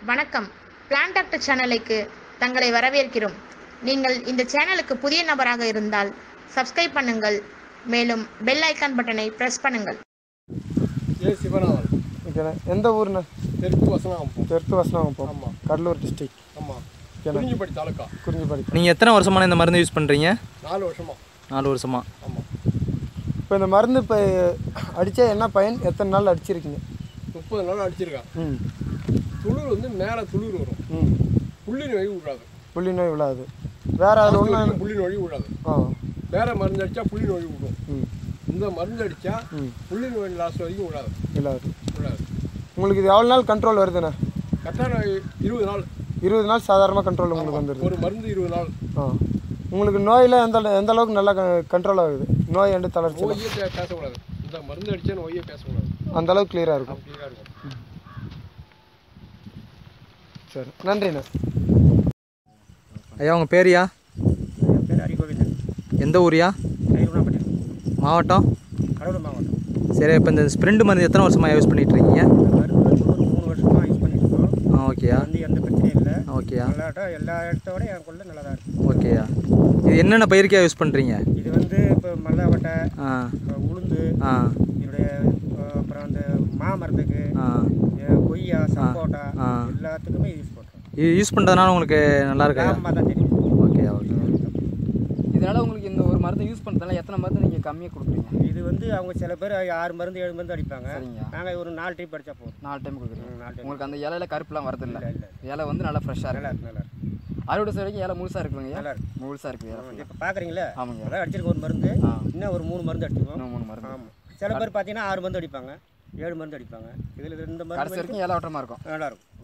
வணக்கம் plan doctor சேனலுக்கு தங்களை வரவேற்கிறோம் நீங்கள் இந்த சேனலுக்கு புதிய நபராக இருந்தால் சப்ஸ்கிரைப் பண்ணுங்கள் மேலும் பெல் ஐக்கான் பட்டனை பிரஸ் பண்ணுங்கள் ஏ சிவநாதன் ஓகேண்ணே எந்த ஊர்ண்ணே தெற்கு வசனாம்பம் தெற்கு வசனாகுப்பம் ஆமா. கடலூர் டிஸ்ட்ரிக் ஆமாம் ஓகேண்ணே குறிஞ்சிப்படி தாலுக்கா குறிஞ்சிப்பாடி நீங்கள் எத்தனை வருஷமான இந்த மருந்து யூஸ் பண்ணுறீங்க நாலு வருஷமா நாலு வருஷமா ஆமாம் இப்போ இந்த மருந்து இப்போ அடித்தா என்ன பயன் எத்தனை நாள் அடிச்சிருக்கீங்க முப்பது நாள் அடிச்சிருக்கான் ம் துளிர் வந்து மேலே துளிர் வரும் ம் புள்ளி நோய் விடாது புள்ளி நோய் விழாது வேறு அது ஒன்றும் புள்ளி நோய் விடாது ஆ வேற மருந்து அடிச்சா புள்ளி நோய் விடும் ம் இந்த மருந்து அடிச்சா ம் புள்ளி நோய் லாஸ்ட் வரைக்கும் விடாது விழாது விடாது உங்களுக்கு இது எவ்வளோ நாள் கண்ட்ரோல் வருதுண்ணே கரெக்டாக நோய் இருபது நாள் இருபது நாள் சாதாரணமாக கண்ட்ரோல் உங்களுக்கு வந்துடுது ஒரு மருந்து இருபது நாள் ஆ உங்களுக்கு நோயில் எந்த எந்த அளவுக்கு நல்லா கண்ட்ரோல் ஆகுது நோய் எண்டு தளர்ச்சி நோயே பே- பேசக்கூடாது இந்த மருந்து அடிச்சா நோயே பேசக்கூடாது அந்த அளவுக்கு கிளியராக இருக்கும் கிளியராக இருக்கும் சரி நன்றிண்ணே ஐயா உங்கள் பேரியா என் பேர் ஹரிகோவிந்தன் எந்த ஊரியா கைருணாப்பட்டி மாவட்டம் கடலூர் மாவட்டம் சரி இப்போ இந்த ஸ்ப்ரிண்ட் மருந்து எத்தனை வருஷமாக யூஸ் பண்ணிட்டு இருக்கீங்க இந்த மருந்து வந்து ஒரு மூணு வருஷமாக யூஸ் பண்ணிட்டு இருக்கோம் ஆ ஓகேயா வந்து எந்த பிரச்சனையும் இல்லை ஓகேயா நல்லாட்டா எல்லா இடத்தோட என் கொள்ள நல்லா தான் இருக்குது ஓகேயா இது என்னென்ன பயிருக்கா யூஸ் பண்ணுறீங்க இது வந்து இப்போ மல்லாவட்டை ஆ இப்போ உளுந்து ஆ இதனுடைய அஹ், அப்புறம் அந்த மாமரத்துக்கு ஆ அஹ், கொய்யா சப்போட்டா ஆ. எல்லாத்துக்குமே யூஸ் பண்ணுறோம் இது யூஸ் பண்ணுறதுனால உங்களுக்கு நல்லா இருக்கா லாபமாக தான் தெரியும் ஓகே ஓகே இதனால் உங்களுக்கு இந்த ஒரு மருந்து யூஸ் பண்ணுறதுனால எத்தனை மருந்து நீங்கள் கம்மியாக கொடுக்குறீங்க இது வந்து அவங்க சில பேர் ஆறு மருந்து ஏழு மருந்து அடிப்பாங்க சரிங்க நாங்கள் ஒரு நாலு டைப் அடித்தா போதும் நாலு டைம் கொடுக்குறீங்க ம், நாலு டைம் உங்களுக்கு அந்த இலையில கருப்புலாம் வரதில்லை இல்லை இல்லை இலை வந்து நல்லா ஃப்ரெஷ்ஷாக நல்லா இருக்கு இருக்கு நல்லா இருக்கு அறுவடை செய்ய வரைக்கும் இலை முழுசாக இருக்குங்க நல்லா இருக்கு முழுசாக இருக்குது இலை full-ஆ. இப்போ பார்க்குறீங்களா ஆமாங்க அதான் அடிச்சிருக்க ஒரு மருந்து ஆ இன்னும் ஒரு மூணு மருந்து அடிச்சிருக்கோம் இன்னும் மூணு மருந்து ஆமாம் சில பேர் பார்த்தீங்கன்னா ஆறு மருந்து அடிப்பாங்க ஏழு மருந்து அடிப்பாங்க இதில் இந்த கடைசி மருந்து வரைக்கும் இலை வட்டமாக இருக்கும் நல்லா இருக்கும்